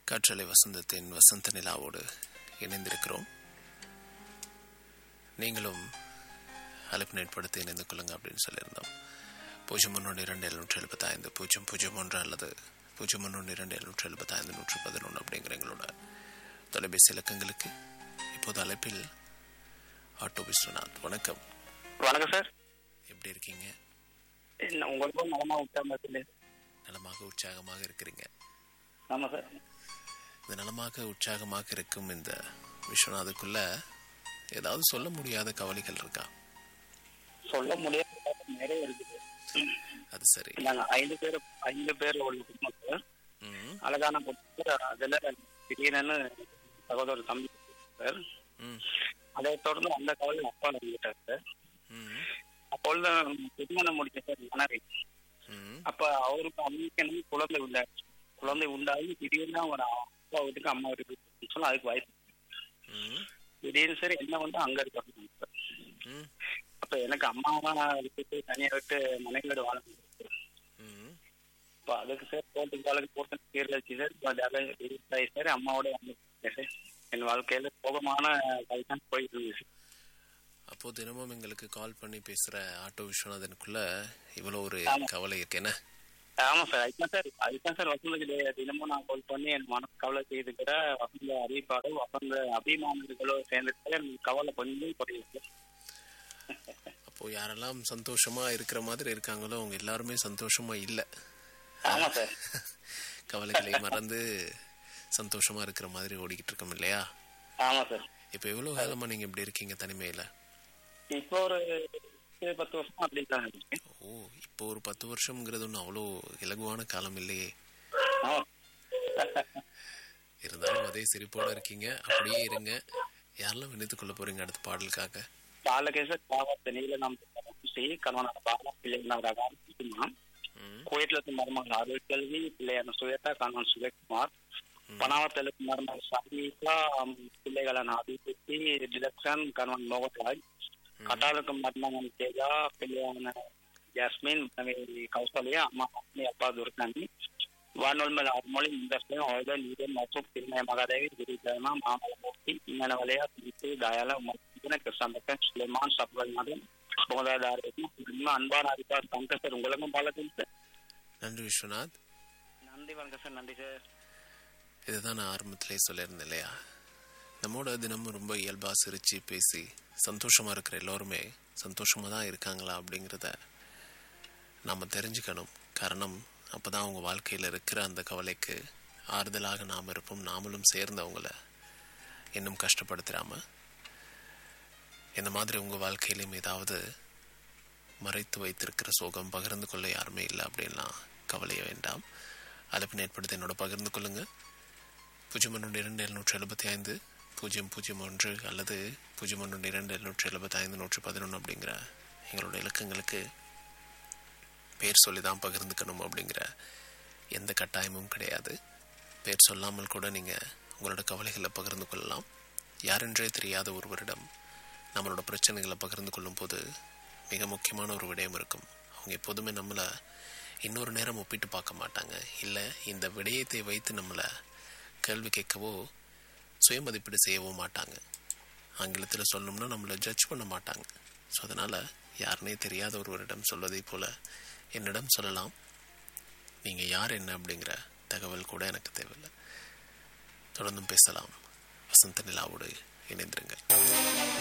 காற்றலை வசந்தத்தின் வசந்த நிலாவோடு இணைந்திருக்கிறோம் நீங்களும் அழைப்பு ஏற்படுத்தி இணைந்து கொள்ளுங்க அப்படின்னு சொல்லியிருந்தோம் பூஜ்ஜியம் ஒன்று இரண்டு எழுநூற்றி எழுபத்தைந்து பூஜ்ஜியம் பூஜ்ஜியம் ஒன்று அல்லது பூஜ்ஜியம் ஒன்று இரண்டு எழுநூற்றி எழுபத்தைந்து நூற்றி பதினொன்று அப்படிங்கிற எங்களோட தொலைபேசி இலக்கங்களுக்கு இப்போது அழைப்பில் ஆட்டோ விஸ்வநாத் வணக்கம் வணக்கம் சார் எப்படி இருக்கீங்க என்ன உங்களுக்கும் நலமா உட்கார்ந்து இருக்குது நலமாக உற்சாகமாக இருக்கிறீங்க ஆமா சார் இந்த நலமாக உற்சாகமாக இருக்கும் இந்த விஸ்வநாதுக்குள்ள ஏதாவது சொல்ல முடியாத கவலைகள் இருக்கா சொல்ல முடியாத நிறைய இருக்குது அது சரி நாங்க ஐந்து பேர் ஐந்து பேர் உள்ள குடும்பம் சார் ம் அழகான பொண்ணு அதுல திடீர்னு சகோதரர் தம்பி சார் ம் அதை தொடர்ந்து அந்த கவலை அப்பா வந்துட்டார் சார் ம் அப்பொழுது திருமணம் முடிச்ச சார் மனைவி ம் அப்ப அவருக்கு அம்மிக்கணும் குழந்தை உண்டாச்சு குழந்தை உண்டாகி திடீர்னு ஒரு அப்பா வீட்டுக்கு அம்மா வீட்டுக்கு சொல்ல அதுக்கு வாய்ப்பு ம் திடீர்னு சரி என்ன வந்து அங்க இருக்காங்க சார் ம் அப்ப எனக்கு அம்மாவை விட்டுட்டு தனியா விட்டு மனைவியோட வாழ முடியாது ம் இப்போ அதுக்கு சார் கோர்ட்டுக்கு காலுக்கு போட்டு தீர்வு வச்சு சார் இப்போ அதால ரிலீஸ் ஆகி சார் அம்மாவோட வந்துருக்கேன் சார் என் வாழ்க்கையில சோகமான கல் தான் போயிட்டு இருந்துச்சு அப்போ தினமும் எங்களுக்கு கால் பண்ணி பேசுற ஆட்டோ விஸ்வநாதனுக்குள்ள இவ்வளோ ஒரு ஆமா. கவலை இருக்கு என்ன ஆமா சார் அதுதான் சார் அதுதான் சார் வசந்தக்கு தினமும் நான் கால் பண்ணி என் மன கவலை செய்துக்கிற வசந்த அறிவிப்பாடு வசந்த அபிமானிகளோ சேர்ந்து சார் என் கவலை கொஞ்சம் குறையுது சார் அப்போ யாரெல்லாம் சந்தோஷமா இருக்கிற மாதிரி இருக்காங்களோ அவங்க எல்லாருமே சந்தோஷமா இல்லை ஆமா சார் கவலைகளை மறந்து சந்தோஷமா இருக்கிற மாதிரி ஓடிக்கிட்டு இருக்கோம் இல்லையா ஆமா சார் இப்போ எவ்வளவு காலமா நீங்க இப்படி இருக்கீங்க தனிமையில இப்போ ஒரு எட்டு, பத்து வருஷம் அப்படி தான் இருக்கு ஓ இப்போ ஒரு பத்து வருஷம்ங்கிறது ஒன்றும் அவ்வளோ இலகுவான காலம் இல்லையே ஆமா இருந்தாலும் அதே சிரிப்போட இருக்கீங்க அப்படியே இருங்க யாரெல்லாம் வினைத்துக் கொள்ள போறீங்க அடுத்த பாடலுக்காக ಬಾಲಕೇಶ ಕಾವತ್ತ ನೀಲ ನಮ್ಮ ಶ್ರೀ ಕರ್ನಾಟಕ ಬಾಲ ಪಿಳ್ಳೆನವರ ಕುಮಾರ್ ம், కోయిట్ల మర్మల్ ఆరోగ్యల్వి పిల్లయ్యన సుయత కానూన్ సురేష్ కుమార్ పనావతల మర్మల్ సాత్విక పిల్లగల అభివృద్ధి డిలక్షన్ కనవన్ మోగరాజ్ కటాలకు మర్మం తేజ పిల్లయ్యన జాస్మిన్ కౌశల్య అమ్మ అమ్మ అప్ప దొరకండి వానోల్మల ఆర్మొళి ఇండస్ట్రీ ఆయిల్ నీరే మసూక్ పిల్లయ్య మగాదేవి గిరిజన మామల మూర్తి ఇన్నన వలయ తిరిగి దాయాల ఉమ్మన కృష్ణ సులేమాన్ సఫల్ మదన్ சுகதாதார அன்பான அறிப்பார் தங்க சார் உங்களுக்கும் பாலத்தின் சார் நன்றி விஸ்வநாத் நன்றி வணக்கம் சார் நன்றி சார் இதுதான் நான் ஆரம்பத்திலே சொல்லியிருந்தேன் இல்லையா நம்மோட தினமும் ரொம்ப இயல்பா சிரிச்சு பேசி சந்தோஷமா இருக்கிற எல்லோருமே சந்தோஷமா தான் இருக்காங்களா அப்படிங்கிறத நாம தெரிஞ்சுக்கணும் காரணம் அப்பதான் அவங்க வாழ்க்கையில இருக்கிற அந்த கவலைக்கு ஆறுதலாக நாம் இருப்போம் நாமளும் சேர்ந்து அவங்கள இன்னும் கஷ்டப்படுத்துறாம இந்த மாதிரி உங்க வாழ்க்கையிலும் ஏதாவது மறைத்து வைத்திருக்கிற சோகம் பகிர்ந்து கொள்ள யாருமே இல்லை அப்படின்லாம் கவலைய வேண்டாம் அழைப்பினை ஏற்படுத்தி என்னோட பகிர்ந்து கொள்ளுங்க பூஜ்ஜியம் ஒன்று இரண்டு எழுநூற்றி எழுபத்தி ஐந்து பூஜ்ஜியம் பூஜ்ஜியம் ஒன்று அல்லது பூஜ்ஜியம் ஒன்று இரண்டு எழுநூற்றி எழுபத்தி ஐந்து நூற்றி பதினொன்று அப்படிங்கிற எங்களோட இலக்கங்களுக்கு பேர் சொல்லி தான் பகிர்ந்துக்கணும் அப்படிங்கிற எந்த கட்டாயமும் கிடையாது பேர் சொல்லாமல் கூட நீங்கள் உங்களோட கவலைகளை பகிர்ந்து கொள்ளலாம் யாரென்றே தெரியாத ஒருவரிடம் நம்மளோட பிரச்சனைகளை பகிர்ந்து கொள்ளும்போது மிக முக்கியமான ஒரு விடயம் இருக்கும் அவங்க எப்போதுமே நம்மளை இன்னொரு நேரம் ஒப்பிட்டு பார்க்க மாட்டாங்க இல்லை இந்த விடயத்தை வைத்து நம்மளை கேள்வி கேட்கவோ சுய மதிப்பீடு செய்யவோ மாட்டாங்க ஆங்கிலத்தில் சொல்லணும்னா நம்மளை ஜட்ஜ் பண்ண மாட்டாங்க ஸோ அதனால் யாருனே தெரியாத ஒருவரிடம் சொல்வதை போல என்னிடம் சொல்லலாம் நீங்கள் யார் என்ன அப்படிங்கிற தகவல் கூட எனக்கு தேவையில்லை தொடர்ந்தும் பேசலாம் வசந்த நிலாவோடு இணைந்திருங்கள்